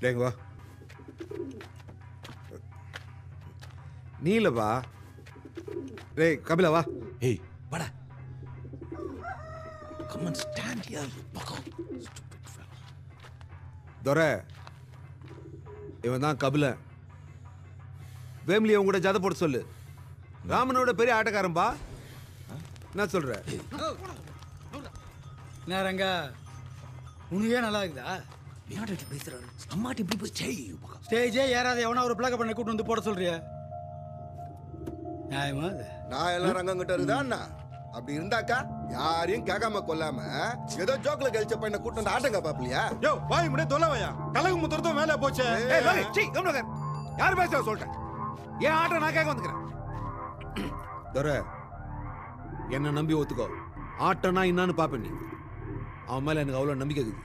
டேங்க வா நீ இல்லப்பா டேய் கபிலா வா ஏய் வாடா come and stand here you பக்கோ துரை இவன் தான் கபிலன் வேம்லியை உங்கள்கிட்ட ஜத போட சொல்லு ராமனோட பெரிய ஆட்டக்காரன்பா என்ன சொல்ற நேரங்க உனக்கே நல்லா இருக்குதா விளையாட்டு பேசுறாரு அம்மாட்டி இப்படி போய் செய் பக்கோ ஸ்டேஜே ஏறாத எவனா ஒரு பிளாக பண்ண கூட்டு வந்து போட சொல்றிய நியாயமா அது நான் எல்லாம் ரங்கங்கிட்ட இருக்குதா அண்ணா அப்படி இருந்தாக்கா யாரையும் கேட்காம கொல்லாம ஏதோ ஜோக்ல கழிச்ச பையனை கூட்டு வந்து ஆட்டங்க பாப்பலையா யோ வாய் முன்னே தொலைவையா கலகு முத்துறதும் மேலே போச்சே ஏய் லோகி, சீ, கம்முனு உட்காரு. யார் பேசுறா சொல்லிட்டேன் ஏன் ஆட்டம் நான் கேட்க வந்துக்கிறேன் துரை என்ன நம்பி ஒத்துக்கோ ஆட்டம்னா என்னான்னு பாப்பேன் நீ அவன் மேல எனக்கு அவ்வளவு நம்பிக்கை இருக்குது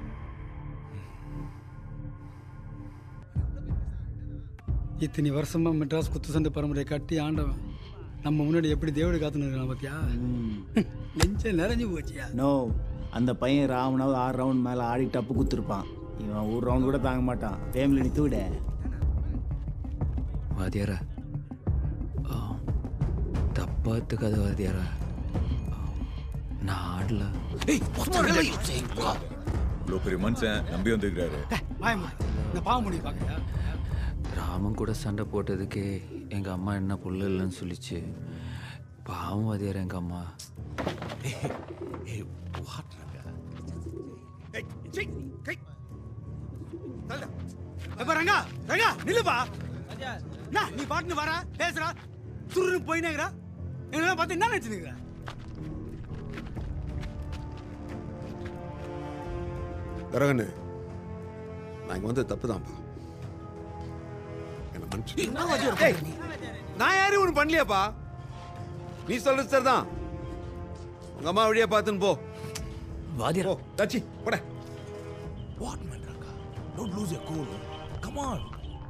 இத்தனை வருஷமா மெட்ராஸ் குத்து சண்டை பரம்பரை கட்டி ஆண்டவன் நம்ம முன்னாடி எப்படி தேவடு காத்துன்னு இருக்கான் பாத்தியா நெஞ்ச நிறைஞ்சு போச்சியா நோ அந்த பையன் ராமனாவது ஆறு ரவுண்ட் மேலே ஆடி டப்பு குத்துருப்பான் இவன் ஒரு ரவுண்ட் கூட தாங்க மாட்டான் ஃபேமிலி நித்து விட வாத்தியார தப்பா எடுத்துக்காத வாத்தியார நான் ஆடல ஏய் ஒத்தடல செய் பக்கோ இவ்வளோ பெரிய மனுஷன் நம்பி வந்துருக்கிறாரு வாயமா இந்த பாவம் முடி பாக்கறியா ராமன் கூட சண்டை போட்டதுக்கே எங்க அம்மா என்ன புள்ள இல்லைன்னு சொல்லிச்சு பாவம் வாத்தியார் எங்க அம்மா ஏய் வாட்றாங்க எப்ப ரங்கா ரங்கா நில்லுப்பா என்ன நீ பாட்டுன்னு வர பேசுறா துருன்னு போயினேங்கிறா என்ன பார்த்து என்ன நினைச்சுனுங்கிற தரகண்ணு நான் இங்க வந்து தப்பு தான்ப்பா என்ன மன்னிச்சு என்ன வாத்தியார் பண்ற நீ நான் யாரையும் ஒன்றும் பண்ணலையாப்பா நீ சொல்றது சரிதான் உங்க அம்மா வழியா பார்த்துன்னு போ வாத்தியார் போ தச்சி போட what man Ranga don't lose your cool come on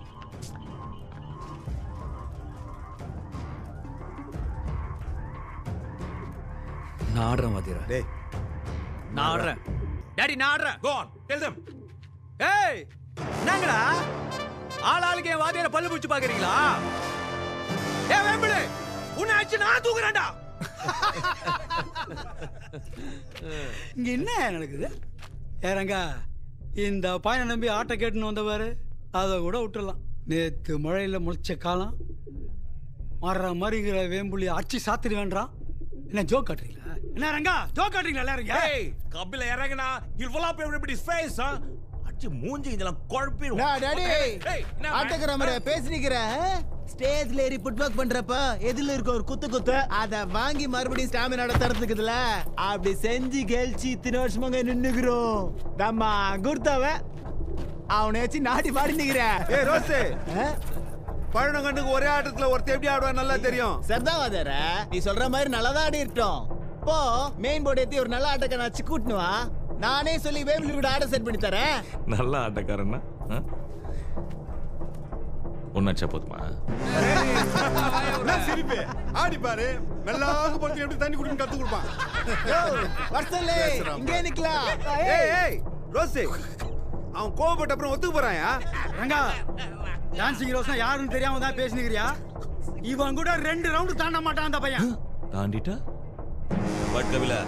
நான் ஆடுறேன் வாத்தியார டேய் நான் ஆடுறேன் டாடி நான் ஆடுறேன் கோ ஆன் டெல் देम ஏய் என்னங்கடா ஆள் ஆளுக்கு என் வாத்தியார பல்லு பிடிச்சு பாக்குறீங்களா ஏ வேம்பிளே உன்னை அடிச்சு நான் தூக்குறேன்டா இங்க என்ன நடக்குது ஏறங்கா இந்த பையனை நம்பி ஆட்டை கேட்டுன்னு வந்தவாரு அதை கூட விட்டுறலாம் நேத்து மழையில முளைச்ச காலம் மாறுற மாதிரிங்கிற வேம்புலி அடிச்சு சாத்திரி வேண்டாம் என்ன ஜோக் காட்டுறீங்களா என்ன ரங்கா ஜோக் காட்டுறீங்களா எல்லாரும் ஏய் Kapila இறங்குனா he'll fall up everybody's face huh அடிச்சு மூஞ்சி இதெல்லாம் குழப்பிடும் டாடி ஏய், என்ன ஆட்டக்கிற மாதிரி பேசினிக்கிற ஸ்டேஜ்ல ஏறி புட் ஒர்க் பண்றப்ப எதுல இருக்க ஒரு குத்து குத்து அத வாங்கி மறுபடியும் ஸ்டாமினாட தரத்துக்குதுல அப்படி செஞ்சு கெழிச்சு இத்தனை வருஷமாங்க நின்னுக்கிறோம் நம்ம குர்த்தாவ அவனை வச்சு நாடி பாடி நிக்கிற ஏய் ரோஸு பழனங்கண்டுக்கு ஒரே ஆட்டத்துல ஒருத்தர் எப்படி ஆடுவா நல்லா தெரியும் சரிதான் வாதர நீ சொல்ற மாதிரி நல்லா தான் ஆடி இருக்கட்டும் போ மெயின் போர்டு ஏத்தி ஒரு நல்ல ஆட்டக்காரன் வச்சு கூட்டுனு வா நானே சொல்லி வேபிலி கூட ஆட செட் பண்ணி தரேன் நல்ல ஆட்டக்காரன்னா ஒன்னாச்சா போதுமா என்ன சிரிப்பு ஆடி பாரு மெல்லாக பொறுத்து எப்படி தண்ணி குடிக்கணும் கத்து கொடுப்பான் வர்சல்லே இங்கே நிக்கலாம் ஏய் ஏய் ரோஸு அவன் கோவப்பட்ட அப்புறம் ஒத்துக்க போறாயா ரங்கா டான்சிங் ரோஸ்னா யாருன்னு தெரியாம தான் பேசினுக்கிறியா இவன் கூட ரெண்டு ரவுண்டு தாண்ட மாட்டான் அந்த பையன் தாண்டிட்டா பட் கபிலா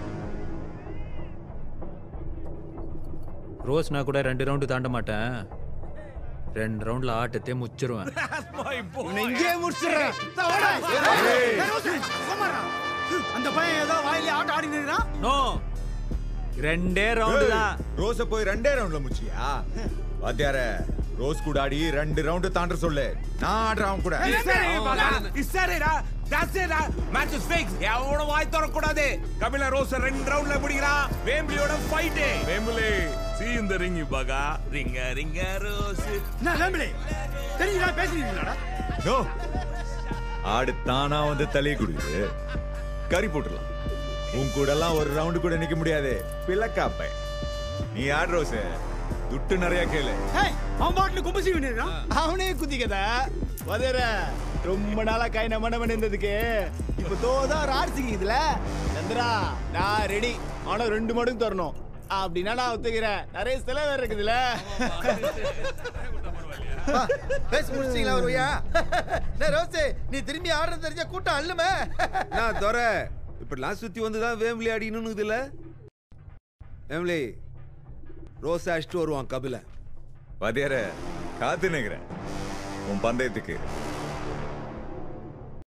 ரோஸ் நான் கூட ரெண்டு ரவுண்டு தாண்ட மாட்டேன் ரெண்டு ரவுண்ட்ல ஆட்டத்தை முச்சிருவேன் இங்கே முடிச்சிடுறேன் ஏய், ரோஸு, சும்மாடா. அந்த பையன் ஏதோ வாயிலே ஆட்டம் ஆடி நிற்கிறான் நோ ரெண்டே ரவுண்டு தான் ரோஸ போய் ரெண்டே ரவுண்ட்ல முடிச்சியா வாத்தியார ரோஸ் கூட ஆடி ரெண்டு ரவுண்டு தாண்ட சொல்லு நான் ஆடுறேன் அவன் கூட சரிடா தசேடா மேட்ச் இஸ் ஃபிக்ஸ் எவனோட வாய் தரக்கூடாது கபில ரோஸ் ரெண்டு ரவுண்ட்ல முடிக்கிறான் வேம்பிலியோட fight Vembuli see in the ring பகா ரிங்க ரிங்க ரோஸ் என்ன வேம்பிளே தெரிஞ்சுதான் பேசினீங்களாடா நோ ஆடு தானா வந்து தலையை குடுக்குது கறி போட்டுடலாம் உன் கூட எல்லாம் ஒரு ரவுண்டு கூட நிக்க முடியாது பிளக்காப்ப நீ ஆடு ரோஸ் துட்டு நிறைய கேளு ஏய் அவன் பாட்டுல கும்பசி நிற்கிறான் அவனே குதிக்கதா வதர ரொம்ப நாளா கை நம்ம நம்ம இருந்ததுக்கு இப்ப தோதா ஒரு ஆடு சிக்கிதுல சந்திரா நான் ரெடி ஆனா ரெண்டு மடங்கு தரணும் அப்படின்னா நான் ஒத்துக்கிறேன் நிறைய செலவு வேற இருக்குதுல்ல பேசி முடிச்சிங்களா ஒருவையா டேய் ரோசே நீ திரும்பி ஆடுறது தெரிஞ்ச கூட்டம் அள்ளுமே நான் துறை இப்படிலாம் சுத்தி வந்து தான் வேம்லி அடிக்கணும்னு இதுல வேம்லி ரோஸ் அடிச்சுட்டு வருவான் கபில வாத்தியார காத்து நிக்கிறேன் உன் பந்தயத்துக்கு